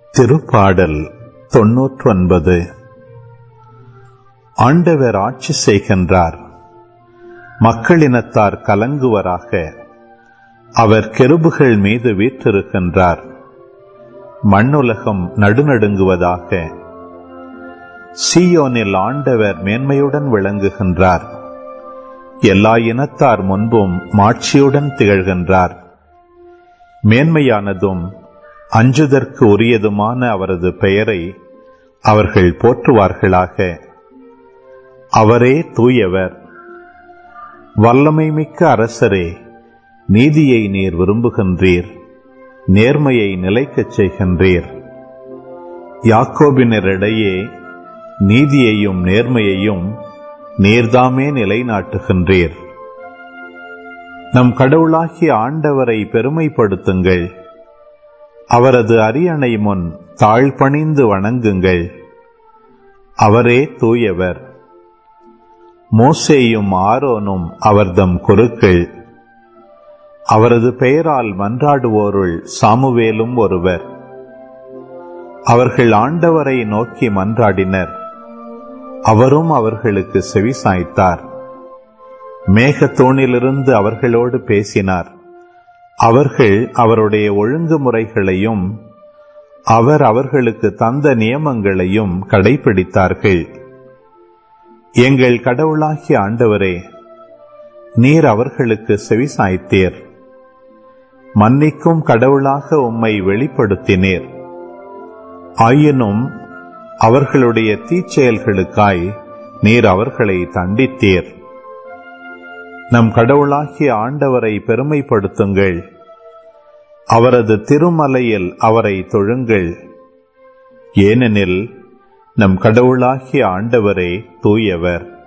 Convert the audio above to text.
திருப்பாடல் தொன்னூற்றொன்பது ஆண்டவர் ஆட்சி செய்கின்றார் மக்களினத்தார் கலங்குவராக அவர் கெருபுகள் மீது வீற்றிருக்கின்றார் மண்ணுலகம் நடுநடுங்குவதாக சீயோனில் ஆண்டவர் மேன்மையுடன் விளங்குகின்றார் எல்லா இனத்தார் முன்பும் மாட்சியுடன் திகழ்கின்றார் மேன்மையானதும் அஞ்சுதற்கு உரியதுமான அவரது பெயரை அவர்கள் போற்றுவார்களாக அவரே தூயவர் வல்லமை மிக்க அரசரே நீதியை நீர் விரும்புகின்றீர் நேர்மையை நிலைக்கச் செய்கின்றீர் யாக்கோபினரிடையே நீதியையும் நேர்மையையும் நீர்தாமே நிலைநாட்டுகின்றீர் நம் கடவுளாகிய ஆண்டவரை பெருமைப்படுத்துங்கள் அவரது அரியணை முன் தாழ்பணிந்து வணங்குங்கள் அவரே தூயவர் மோசேயும் ஆரோனும் அவர்தம் குருக்கள் அவரது பெயரால் மன்றாடுவோருள் சாமுவேலும் ஒருவர் அவர்கள் ஆண்டவரை நோக்கி மன்றாடினர் அவரும் அவர்களுக்கு செவி சாய்த்தார் மேகத்தூணிலிருந்து அவர்களோடு பேசினார் அவர்கள் அவருடைய ஒழுங்குமுறைகளையும் அவர் அவர்களுக்கு தந்த நியமங்களையும் கடைபிடித்தார்கள் எங்கள் கடவுளாகிய ஆண்டவரே நீர் அவர்களுக்கு செவிசாய்த்தீர் மன்னிக்கும் கடவுளாக உம்மை வெளிப்படுத்தினீர் ஆயினும் அவர்களுடைய தீச்செயல்களுக்காய் நீர் அவர்களை தண்டித்தீர் நம் கடவுளாகிய ஆண்டவரை பெருமைப்படுத்துங்கள் அவரது திருமலையில் அவரை தொழுங்கள் ஏனெனில் நம் கடவுளாகிய ஆண்டவரே தூயவர்